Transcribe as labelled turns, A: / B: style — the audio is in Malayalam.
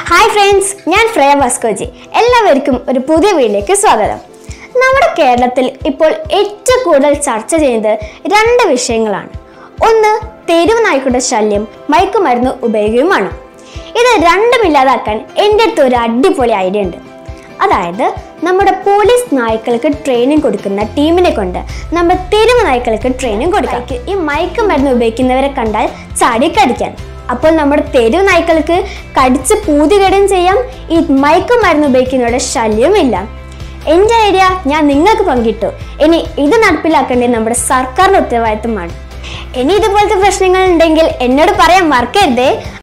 A: ഹായ് ഫ്രണ്ട്സ് ഞാൻ ശ്രേയ വാസ്കോജി എല്ലാവർക്കും ഒരു പുതിയ വീഡിയോയിലേക്ക് സ്വാഗതം നമ്മുടെ കേരളത്തിൽ ഇപ്പോൾ ഏറ്റവും കൂടുതൽ ചർച്ച ചെയ്യുന്നത് രണ്ട് വിഷയങ്ങളാണ് ഒന്ന് തെരുവ് നായ്ക്കളുടെ ശല്യം മയക്കുമരുന്ന് ഉപയോഗവുമാണ് ഇത് രണ്ടും ഇല്ലാതാക്കാൻ എൻ്റെ അടുത്ത് ഒരു അടിപൊളി ഐഡിയ ഉണ്ട് അതായത് നമ്മുടെ പോലീസ് നായ്ക്കൾക്ക് ട്രെയിനിങ് കൊടുക്കുന്ന ടീമിനെ കൊണ്ട് നമ്മുടെ തെരുവ് നായ്ക്കൾക്ക് ട്രെയിനിങ് കൊടുക്കാം ഈ മയക്കുമരുന്ന് ഉപയോഗിക്കുന്നവരെ കണ്ടാൽ ചാടി കടിക്കാൻ അപ്പോൾ നമ്മുടെ തെരുവ് നായ്ക്കൾക്ക് കടിച്ച് പൂതികേടും ചെയ്യാം ഈ മയക്കുമരുന്ന് ഉപയോഗിക്കുന്നവരുടെ ശല്യവുമില്ല എൻ്റെ ഐഡിയ ഞാൻ നിങ്ങൾക്ക് പങ്കിട്ടു ഇനി ഇത് നടപ്പിലാക്കേണ്ടത് നമ്മുടെ സർക്കാരിന്റെ ഉത്തരവാദിത്തമാണ് ഇനി ഇതുപോലത്തെ പ്രശ്നങ്ങൾ ഉണ്ടെങ്കിൽ എന്നോട് പറയാൻ മറക്കരുതേ